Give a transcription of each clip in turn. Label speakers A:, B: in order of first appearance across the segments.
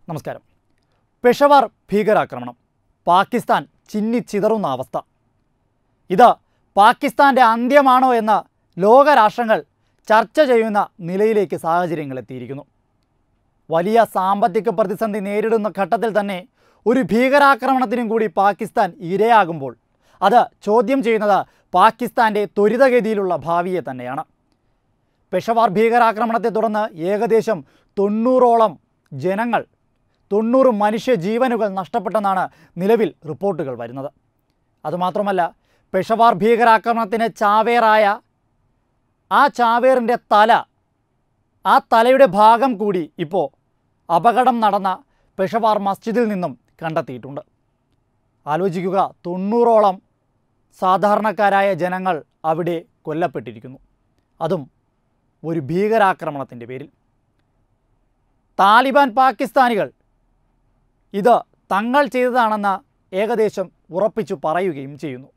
A: നമസ്കാരം പെഷവാർ ഭീകരാക്രമണം പാകിസ്ഥാൻ ചിന്നിച്ചിതറുന്ന അവസ്ഥ ഇത് പാകിസ്ഥാൻ്റെ അന്ത്യമാണോ എന്ന് ലോകരാഷ്ട്രങ്ങൾ ചർച്ച ചെയ്യുന്ന നിലയിലേക്ക് സാഹചര്യങ്ങൾ എത്തിയിരിക്കുന്നു വലിയ സാമ്പത്തിക പ്രതിസന്ധി നേരിടുന്ന ഘട്ടത്തിൽ തന്നെ ഒരു ഭീകരാക്രമണത്തിനും കൂടി പാകിസ്ഥാൻ ഇരയാകുമ്പോൾ അത് ചോദ്യം ചെയ്യുന്നത് പാകിസ്ഥാൻ്റെ ത്വരിതഗതിയിലുള്ള ഭാവിയെ തന്നെയാണ് പെഷവാർ ഭീകരാക്രമണത്തെ തുടർന്ന് ഏകദേശം തൊണ്ണൂറോളം ജനങ്ങൾ തൊണ്ണൂറ് മനുഷ്യ ജീവനുകൾ നഷ്ടപ്പെട്ടെന്നാണ് നിലവിൽ റിപ്പോർട്ടുകൾ വരുന്നത് അതുമാത്രമല്ല പെഷവാർ ഭീകരാക്രമണത്തിന് ചാവേറായ ആ ചാവേറിൻ്റെ തല ആ തലയുടെ ഭാഗം കൂടി ഇപ്പോൾ അപകടം നടന്ന പെഷവാർ മസ്ജിദിൽ നിന്നും കണ്ടെത്തിയിട്ടുണ്ട് ആലോചിക്കുക തൊണ്ണൂറോളം സാധാരണക്കാരായ ജനങ്ങൾ അവിടെ കൊല്ലപ്പെട്ടിരിക്കുന്നു അതും ഒരു ഭീകരാക്രമണത്തിൻ്റെ പേരിൽ താലിബാൻ പാകിസ്ഥാനികൾ ഇത് തങ്ങൾ ചെയ്തതാണെന്ന് ഏകദേശം ഉറപ്പിച്ചു പറയുകയും ചെയ്യുന്നു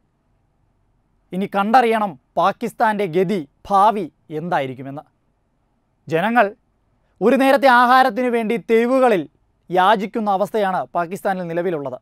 A: ഇനി കണ്ടറിയണം പാകിസ്ഥാൻ്റെ ഗതി ഭാവി എന്തായിരിക്കുമെന്ന് ജനങ്ങൾ ഒരു നേരത്തെ ആഹാരത്തിന് വേണ്ടി തെരുവുകളിൽ യാചിക്കുന്ന അവസ്ഥയാണ് പാകിസ്ഥാനിൽ നിലവിലുള്ളത്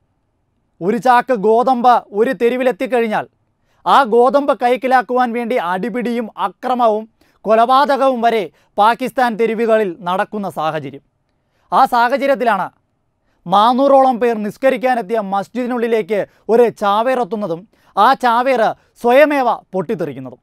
A: ഒരു ചാക്ക് ഗോതമ്പ് ഒരു തെരുവിലെത്തിക്കഴിഞ്ഞാൽ ആ ഗോതമ്പ് കൈക്കലാക്കുവാൻ വേണ്ടി അടിപിടിയും അക്രമവും കൊലപാതകവും വരെ പാകിസ്ഥാൻ തെരുവുകളിൽ നടക്കുന്ന സാഹചര്യം ആ സാഹചര്യത്തിലാണ് നാനൂറോളം പേർ നിസ്കരിക്കാനെത്തിയ മസ്ജിദിനുള്ളിലേക്ക് ഒരു ചാവേർ എത്തുന്നതും ആ ചാവേർ സ്വയമേവ പൊട്ടിത്തെറിക്കുന്നതും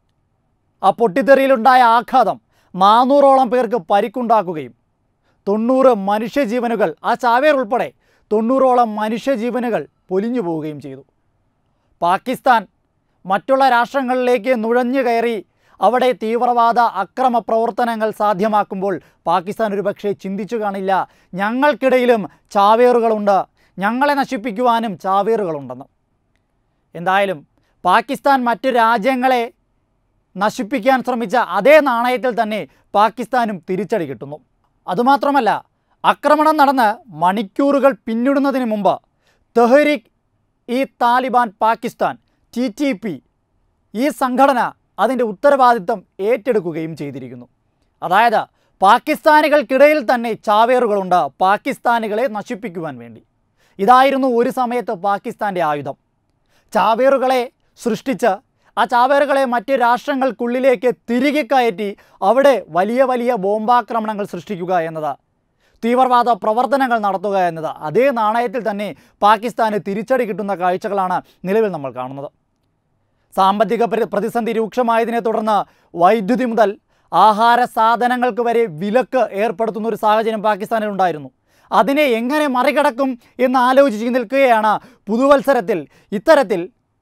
A: ആ പൊട്ടിത്തെറിയിലുണ്ടായ ആഘാതം നാനൂറോളം പേർക്ക് പരിക്കുണ്ടാക്കുകയും തൊണ്ണൂറ് മനുഷ്യജീവനുകൾ ആ ചാവേർ ഉൾപ്പെടെ തൊണ്ണൂറോളം മനുഷ്യജീവനുകൾ പൊലിഞ്ഞു പോവുകയും ചെയ്തു പാകിസ്ഥാൻ മറ്റുള്ള രാഷ്ട്രങ്ങളിലേക്ക് നുഴഞ്ഞു കയറി അവിടെ തീവ്രവാദ അക്രമ പ്രവർത്തനങ്ങൾ സാധ്യമാക്കുമ്പോൾ പാകിസ്ഥാൻ ഒരുപക്ഷെ ചിന്തിച്ചു കാണില്ല ഞങ്ങൾക്കിടയിലും ചാവേറുകളുണ്ട് ഞങ്ങളെ നശിപ്പിക്കുവാനും ചാവേറുകളുണ്ടെന്ന് എന്തായാലും പാകിസ്ഥാൻ മറ്റു രാജ്യങ്ങളെ നശിപ്പിക്കാൻ ശ്രമിച്ച അതേ നാണയത്തിൽ തന്നെ പാകിസ്ഥാനും തിരിച്ചടി കിട്ടുന്നു അതുമാത്രമല്ല ആക്രമണം നടന്ന് മണിക്കൂറുകൾ പിന്നിടുന്നതിന് മുമ്പ് തെഹ്രീക്ക് ഈ Taliban Pakistan T T P ഈ സംഘടന അതിൻ്റെ ഉത്തരവാദിത്തം ഏറ്റെടുക്കുകയും ചെയ്തിരിക്കുന്നു അതായത് പാകിസ്ഥാനികൾക്കിടയിൽ തന്നെ ചാവേറുകളുണ്ട് പാകിസ്ഥാനികളെ നശിപ്പിക്കുവാൻ വേണ്ടി ഇതായിരുന്നു ഒരു സമയത്ത് പാകിസ്ഥാൻ്റെ ആയുധം ചാവേറുകളെ സൃഷ്ടിച്ച് ആ ചാവേറുകളെ മറ്റ് രാഷ്ട്രങ്ങൾക്കുള്ളിലേക്ക് തിരികെ കയറ്റി അവിടെ വലിയ വലിയ ബോംബാക്രമണങ്ങൾ സൃഷ്ടിക്കുക എന്നത് തീവ്രവാദ പ്രവർത്തനങ്ങൾ നടത്തുക എന്നത് അതേ നാണയത്തിൽ തന്നെ പാകിസ്ഥാന് തിരിച്ചടി കിട്ടുന്ന കാഴ്ചകളാണ് നിലവിൽ നമ്മൾ കാണുന്നത് സാമ്പത്തിക പ്ര- പ്രതിസന്ധി രൂക്ഷമായതിനെ തുടർന്ന് വൈദ്യുതി മുതൽ ആഹാര സാധനങ്ങൾക്ക് വരെ വിലക്ക് ഏർപ്പെടുത്തുന്ന ഒരു സാഹചര്യം പാകിസ്ഥാനിൽ ഉണ്ടായിരുന്നു അതിനെ എങ്ങനെ മറികടക്കും എന്ന് ആലോചിച്ച് നിൽക്കുകയാണ് പുതുവത്സരത്തിൽ ഇത്തരത്തിൽ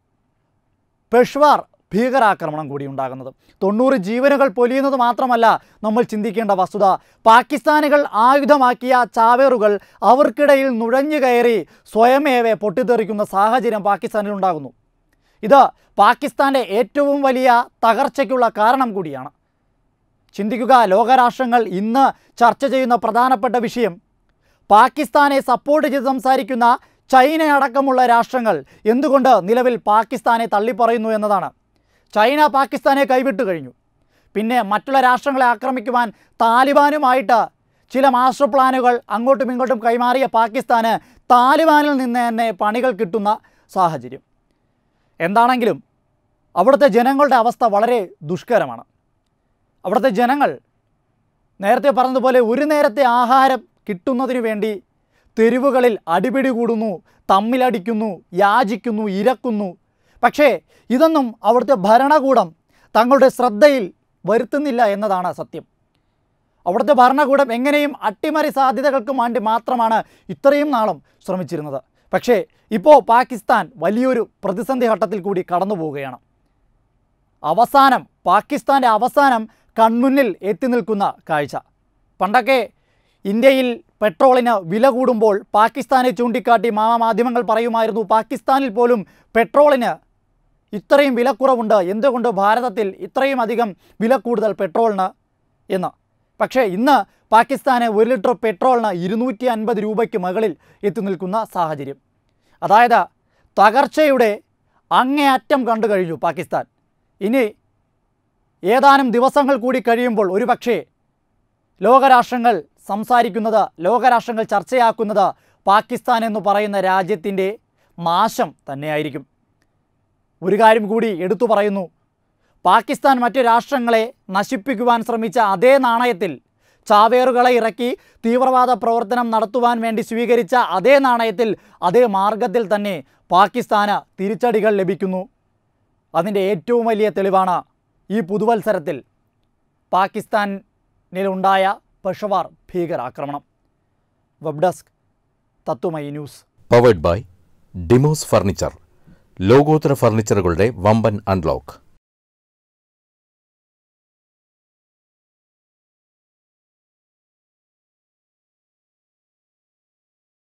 A: പെഷ്വാർ ഭീകരാക്രമണം കൂടി ഉണ്ടാകുന്നത് തൊണ്ണൂറ് ജീവനുകൾ പൊലിയുന്നത് മാത്രമല്ല നമ്മൾ ചിന്തിക്കേണ്ട വസ്തുത പാകിസ്ഥാനികൾ ആയുധമാക്കിയ ചാവേറുകൾ അവർക്കിടയിൽ നുഴഞ്ഞു കയറി സ്വയമേവ പൊട്ടിത്തെറിക്കുന്ന സാഹചര്യം പാകിസ്ഥാനിൽ ഉണ്ടാകുന്നു ഇത് പാകിസ്ഥാൻ്റെ ഏറ്റവും വലിയ തകർച്ചയ്ക്കുള്ള കാരണം കൂടിയാണ് ചിന്തിക്കുക ലോകരാഷ്ട്രങ്ങൾ ഇന്ന് ചർച്ച ചെയ്യുന്ന പ്രധാനപ്പെട്ട വിഷയം പാകിസ്ഥാനെ സപ്പോർട്ട് ചെയ്ത് സംസാരിക്കുന്ന ചൈന അടക്കമുള്ള രാഷ്ട്രങ്ങൾ എന്തുകൊണ്ട് നിലവിൽ പാകിസ്ഥാനെ തള്ളിപ്പറയുന്നു എന്നതാണ് ചൈന പാകിസ്ഥാനെ കൈവിട്ടു കഴിഞ്ഞു പിന്നെ മറ്റുള്ള രാഷ്ട്രങ്ങളെ ആക്രമിക്കുവാൻ താലിബാനുമായിട്ട് ചില മാസ്റ്റർ പ്ലാനുകൾ അങ്ങോട്ടും ഇങ്ങോട്ടും കൈമാറിയ പാകിസ്ഥാന് താലിബാനിൽ നിന്ന് തന്നെ പണികൾ കിട്ടുന്ന സാഹചര്യം എന്താണെങ്കിലും അവിടുത്തെ ജനങ്ങളുടെ അവസ്ഥ വളരെ ദുഷ്കരമാണ് അവിടുത്തെ ജനങ്ങൾ നേരത്തെ പറഞ്ഞതുപോലെ ഒരു നേരത്തെ ആഹാരം കിട്ടുന്നതിന് വേണ്ടി തെരുവുകളിൽ അടിപിടി കൂടുന്നു തമ്മിലടിക്കുന്നു യാചിക്കുന്നു ഇരക്കുന്നു പക്ഷേ ഇതൊന്നും അവിടുത്തെ ഭരണകൂടം തങ്ങളുടെ ശ്രദ്ധയിൽ വരുത്തുന്നില്ല എന്നതാണ് സത്യം അവിടുത്തെ ഭരണകൂടം എങ്ങനെയും അട്ടിമറി സാധ്യതകൾക്ക് വേണ്ടി മാത്രമാണ് ഇത്രയും നാളും ശ്രമിച്ചിരുന്നത് പക്ഷേ ഇപ്പോൾ പാകിസ്ഥാൻ വലിയൊരു പ്രതിസന്ധി ഘട്ടത്തിൽ കൂടി കടന്നു പോവുകയാണ് അവസാനം പാകിസ്ഥാൻ്റെ അവസാനം കൺമുന്നിൽ എത്തി നിൽക്കുന്ന കാഴ്ച പണ്ടൊക്കെ ഇന്ത്യയിൽ പെട്രോളിന് വില കൂടുമ്പോൾ പാകിസ്ഥാനെ ചൂണ്ടിക്കാട്ടി മാധ്യമങ്ങൾ പറയുമായിരുന്നു പാകിസ്ഥാനിൽ പോലും പെട്രോളിന് ഇത്രയും വിലക്കുറവുണ്ട് എന്തുകൊണ്ട് ഭാരതത്തിൽ ഇത്രയും അധികം വില കൂടുതൽ പെട്രോളിന് എന്ന് പക്ഷേ ഇന്ന് പാകിസ്ഥാന് ഒരു ലിറ്റർ പെട്രോളിന് ഇരുന്നൂറ്റി അൻപത് രൂപയ്ക്ക് മുകളിൽ എത്തി നിൽക്കുന്ന സാഹചര്യം അതായത് തകർച്ചയുടെ അങ്ങേയറ്റം കണ്ടു കഴിഞ്ഞു പാകിസ്ഥാൻ ഇനി ഏതാനും ദിവസങ്ങൾ കൂടി കഴിയുമ്പോൾ ഒരുപക്ഷേ ലോകരാഷ്ട്രങ്ങൾ സംസാരിക്കുന്നത് ലോകരാഷ്ട്രങ്ങൾ ചർച്ചയാക്കുന്നത് പാകിസ്ഥാൻ എന്ന് പറയുന്ന രാജ്യത്തിൻ്റെ നാശം തന്നെയായിരിക്കും ഒരു കാര്യം കൂടി എടുത്തു പറയുന്നു പാകിസ്ഥാൻ മറ്റു രാഷ്ട്രങ്ങളെ നശിപ്പിക്കുവാൻ ശ്രമിച്ച അതേ നാണയത്തിൽ ചാവേറുകളെ ഇറക്കി തീവ്രവാദ പ്രവർത്തനം നടത്തുവാൻ വേണ്ടി സ്വീകരിച്ച അതേ നാണയത്തിൽ അതേ മാർഗത്തിൽ തന്നെ പാകിസ്ഥാന് തിരിച്ചടികൾ ലഭിക്കുന്നു അതിൻ്റെ ഏറ്റവും വലിയ തെളിവാണ് ഈ പുതുവത്സരത്തിൽ പാകിസ്ഥാനിലുണ്ടായ പെഷവാർ ഭീകരാക്രമണം web desk Tatwamayi news
B: powered by Demos furniture ലോകോത്തര ഫർണിച്ചറുകളുടെ വമ്പൻ അൺലോക്ക്